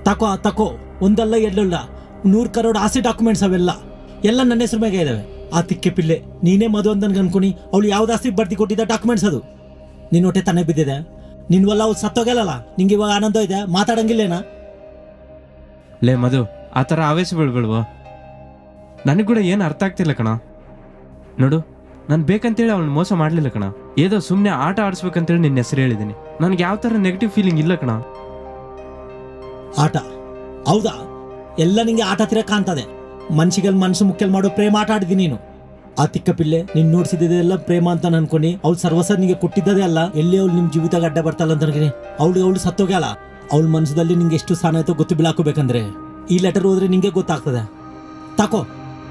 ತಕೋ ತಕೋ ಒಂದಲ್ಲ ಎರಡಲ್ಲ ನೂರು ಕರೋಡ್ ಆಸೆ ಡಾಕ್ಯುಮೆಂಟ್ಸ್ ಅವೆಲ್ಲ ಎಲ್ಲ ನನ್ನ ಹೆಸರು ಮೇಲೆ ಇದಾವೆ ಆ ತಿಕ್ಕೆ ಪಿಲ್ಲೆ ನೀನೇ ಮದುವೆ ಅಂತ ನನ್ಗೆ ಅನ್ಕೊನಿ ಅವಳು ಯಾವ್ದು ಆಸ್ತಿ ಬರ್ದಿ ಕೊಟ್ಟಿದ್ದ ಡಾಕ್ಯುಮೆಂಟ್ಸ್ ಅದು ನಿನ್ನ ಹೊಟ್ಟೆ ತಾನೇ ಬಿದ್ದಿದೆ ನಿನ್ವಲ್ಲ ಅವ್ಳು ಸತ್ತೋಗಲ್ಲ ನಿಂಗೆ ಇವಾಗ ಆನಂದ ಇದೆ ಮಾತಾಡಂಗಿಲ್ಲೇನಾ ಲೇ ಮಧು ಆ ಥರ ಆವೇಶ ಬೀಳ್ಬೇಡ್ವ ನನಗೆ ಕೂಡ ಏನು ಅರ್ಥ ಆಗ್ತಿಲ್ಲ ಕಣ ನೋಡು ನಾನು ಬೇಕಂತೇಳಿ ಅವಳು ಮೋಸ ಮಾಡಲಿಲ್ಲ ಕಣ ಏದೋ ಸುಮ್ಮನೆ ಆಟ ಆಡಿಸ್ಬೇಕಂತೇಳಿ ನಿನ್ನ ಹೆಸರು ಹೇಳಿದ್ದೀನಿ ನನಗೆ ಯಾವ ಥರ ನೆಗೆಟಿವ್ ಫೀಲಿಂಗ್ ಇಲ್ಲ ಕಣ ಆಟ ಹೌದಾ ಎಲ್ಲ ನಿಂಗೆ ಆಟ ತಿರ ಕಾಣ್ತದೆ ಮನ್ಸಿಗಲ್ ಮನ್ಸು ಮುಖ್ಯಲ್ ಮಾಡೋ ಪ್ರೇಮ ಆಟ ಆಡಿದ್ದೀನಿ ನೀನು ಆ ತಿಕ್ಕ ಪಿಲ್ಲೆ ನೀನ್ ನೋಡ್ಸಿದ್ದೆಲ್ಲ ಪ್ರೇಮ ಅಂತ ಅನ್ಕೊನಿ ಅವ್ಳು ಸರ್ವಸ ನಿಂಗೆ ಕೊಟ್ಟಿದ್ದದೇ ಅಲ್ಲ ಎಲ್ಲಿ ಅವ್ಳು ನಿಮ್ ಜೀವಿತ ಅಡ್ಡ ಬರ್ತಾಳ ಅಂತ ಅನ್ಕೊನಿ ಅವಳು ಅವಳು ಸತ್ತೋಗ್ಯಾಳ ಅವಳ ಮನ್ಸದಲ್ಲಿ ನಿಂಗೆ ಎಷ್ಟು ಸ್ಥಾನ ಆಯ್ತೋ ಗೊತ್ತು ಬಿಳಾಕೋಬೇಕಂದ್ರೆ ಈ ಲೆಟರ್ ಓದ್ರೆ ನಿಂಗೆ ಗೊತ್ತಾಗ್ತದೆ ತಾಕೋ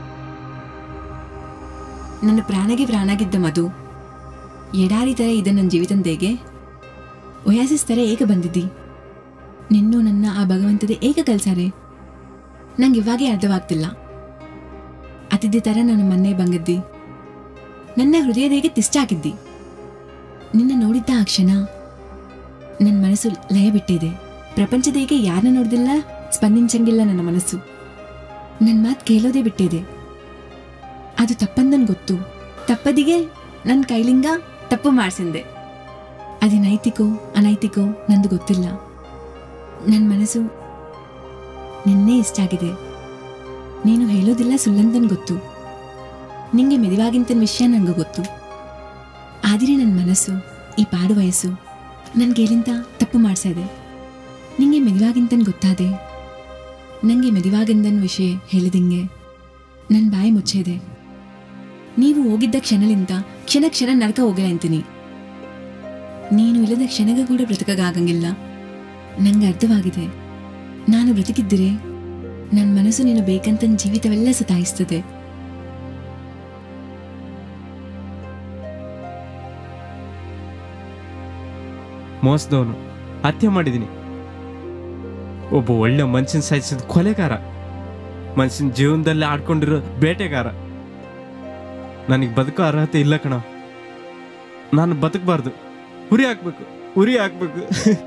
ನನ್ನ ಪ್ರಾಣಗೆ ಪ್ರಾಣಾಗಿದ್ದ ಮಧು ಎಡಾರಿ ಥರ ಇದೆ ನನ್ನ ಜೀವಿತಂದೇಗೆ ಒಯಾಸಿಸ್ ಥರ ಏಕ ಬಂದಿದ್ದಿ ನಿನ್ನೂ ನನ್ನ ಆ ಭಗವಂತದ ಏಕ ಕಲ್ಸಾರೆ ನಂಗೆ ಇವಾಗೇ ಅರ್ಥವಾಗ್ತಿಲ್ಲ ಅತಿಥಿ ಥರ ನಾನು ಮೊನ್ನೆ ಬಂಗದ್ದಿ ನನ್ನ ಹೃದಯದೇಗೆ ತಿಷ್ಟ ಹಾಕಿದ್ದಿ ನಿನ್ನ ನೋಡಿದ್ದ ಆ ಕ್ಷಣ ನನ್ನ ಮನಸ್ಸು ಲಯ ಬಿಟ್ಟಿದೆ ಪ್ರಪಂಚದೇಗೆ ಯಾರನ್ನ ನೋಡ್ದಿಲ್ಲ ಸ್ಪಂದಿಸಂಗಿಲ್ಲ ನನ್ನ ಮನಸ್ಸು ನನ್ನ ಮಾತು ಕೇಳೋದೇ ಬಿಟ್ಟಿದೆ ಅದು ತಪ್ಪಂದನ್ ಗೊತ್ತು ತಪ್ಪದಿಗೆ ನನ್ನ ಕೈಲಿಂಗ ತಪ್ಪು ಮಾಡ್ಸಿಂದೆ ಅದು ನೈತಿಕೋ ಅನೈತಿಕೋ ನಂದು ಗೊತ್ತಿಲ್ಲ ನನ್ನ ಮನಸ್ಸು ನಿನ್ನೆ ಇಷ್ಟ ಆಗಿದೆ ನೀನು ಹೇಳೋದಿಲ್ಲ ಸುಳ್ಳಂದನ್ ಗೊತ್ತು ನಿಂಗೆ ಮೆದುವಾಗಿಂತನ ವಿಷಯ ನಂಗೆ ಗೊತ್ತು ಆದರೆ ನನ್ನ ಮನಸ್ಸು ಈ ಪಾಡು ವಯಸ್ಸು ನನ್ಗೇಲಿಂತ ತಪ್ಪು ಮಾಡ್ಸಿದೆ ನಿಂಗೆ ಮೆದುವಾಗಿಂತನ್ ಗೊತ್ತಾದೆ ನನಗೆ ಮೆದುವಾಗಿಂದನ್ ವಿಷಯ ಹೇಳಿದಿಂಗೆ ನನ್ನ ಬಾಯಿ ಮುಚ್ಚಿದೆ ನೀವು ಹೋಗಿದ್ದ ಕ್ಷಣಲಿಂದ ಕ್ಷಣ ಕ್ಷಣ ನರಕ ಹೋಗಿಲ್ಲ ಅಂತೀನಿ ನೀನು ಇಲ್ಲದ ಕ್ಷಣಗ ಕೂಡ ಬ್ರತಕಗಾಗಂಗಿಲ್ಲ ನಂಗೆ ಅರ್ಥವಾಗಿದೆ ನಾನು ಬ್ರತಿಕಿದ್ದರೆ ನನ್ನ ಮನಸ್ಸು ನೀನು ಬೇಕಂತ ನನ್ ಜೀವಿತವೆಲ್ಲ ಸತಾಯಿಸ್ತದೆ ಮೋಸದವನು ಹತ್ಯೆ ಮಾಡಿದ್ದೀನಿ ಒಬ್ಬ ಒಳ್ಳೆ ಮನುಷ್ಯನ ಸಾಯಿಸಿದ ಕೊಲೆಗಾರ ಮನುಷ್ಯನ ಜೀವನದಲ್ಲಿ ಆಡ್ಕೊಂಡಿರೋ ಬೇಟೆಗಾರ ನನಗೆ ಬದುಕೋ ಅರ್ಹತೆ ಇಲ್ಲ ಕಣ ನಾನು ಬದುಕಬಾರ್ದು ಉರಿ ಹಾಕ್ಬೇಕು ಉರಿ ಹಾಕ್ಬೇಕು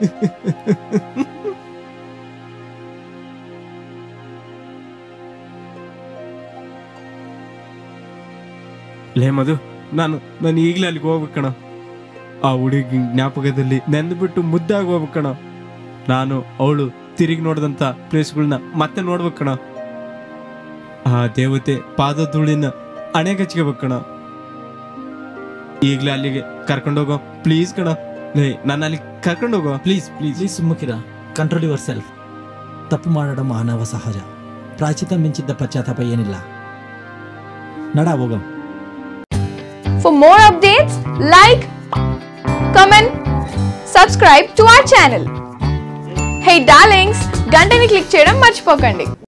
ಲೇ ಮಧು ನಾನು ನಾನು ಈಗಲೇ ಅಲ್ಲಿಗೆ ಹೋಗ್ಬೇಕು ಕಣ ಆ ಹುಡುಗಿ ಜ್ಞಾಪಕದಲ್ಲಿ ನೆಂದ್ಬಿಟ್ಟು ಮುದ್ದಾಗಿ ಹೋಗ್ಬೇಕು ಕಣ ನಾನು ಅವಳು ತಿರುಗಿ ನೋಡಿದಂಥ ಪ್ಲೇಸ್ಗಳನ್ನ ಮತ್ತೆ ನೋಡ್ಬೇಕು ಕಣ ಆ ದೇವತೆ ಪಾದ ಧೂಳಿನ ಅಣೆಗಚ್ಕೋಬೇಕು ಕಣ ಈಗಲೇ ಅಲ್ಲಿಗೆ ಕರ್ಕೊಂಡೋಗೋ ಪ್ಲೀಸ್ ಕಣ ಲೇ ನಾನು ಅಲ್ಲಿ ಕರ್ಕೊಂಡೋಗೋ ಪ್ಲೀಸ್ ಪ್ಲೀಸ್ ಪ್ಲೀಸ್ ಸುಮ್ಮಕಿರ ಕಂಟ್ರೋಲ್ ಯುವರ್ ಸೆಲ್ಫ್ ತಪ್ಪು ಮಾಡడం ಮಾನವ ಸಹಜ ಪ್ರಾಚಿತ ಮಿಂಚಿದ್ದ ಪಶ್ಚಾತ್ತಾಪ ಏನಿಲ್ಲ ನಡ ಹೋಗಂ For more updates, like, comment, subscribe to our channel. Hey darlings, గంటని click చేయడం మర్చిపోకండి